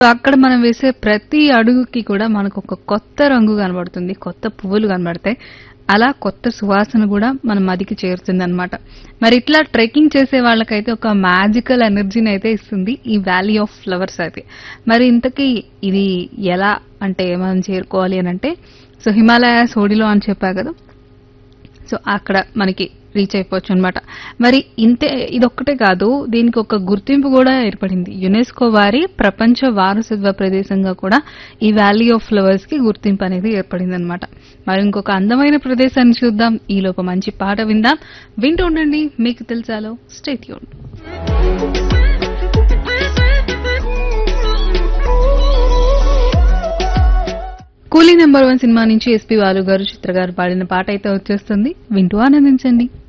so అక్కడ మనం వేసే ప్రతి అడుగుకి కూడా మనకు ఒక కొత్త రంగు కనబడుతుంది కొత్త పువ్వులు కనబడతాయి అలా కొత్త సువాసన కూడా మన మదికి చేరుతుంది అనమాట మరి ఇట్లా ట్రెక్కింగ్ చేసే వాళ్ళకైతే ఒక మ్యాజికల్ ఎనర్జీని అయితే ఇస్తుంది ఈ వ్యాలీ ఆఫ్ ఫ్లవర్స్ అయితే మరి ఇంతకీ ఇది ఎలా అంటే మనం చేరుకోవాలి అని అంటే సో హిమాలయాస్ ఓడిలో అని చెప్పా కదా సో అక్కడ మనకి రీచ్ అయిపోవచ్చు అనమాట మరి ఇంతే ఇదొక్కటే కాదు దీనికి ఒక గుర్తింపు కూడా ఏర్పడింది యునెస్కో వారి ప్రపంచ వారసత్వ ప్రదేశంగా కూడా ఈ వ్యాలీ ఆఫ్ ఫ్లవర్స్ కి గుర్తింపు అనేది ఏర్పడింది అనమాట మరి ఇంకొక అందమైన ప్రదేశాన్ని చూద్దాం ఈ లోపు మంచి పాట విందాం వింటూ ఉండండి మీకు తెలుసాలో స్టేట్ యూన్ కూలీ నెంబర్ వన్ సినిమా నుంచి ఎస్పీ బాలు గారు చిత్ర గారు పాడిన పాట అయితే వచ్చేస్తుంది వింటూ ఆనందించండి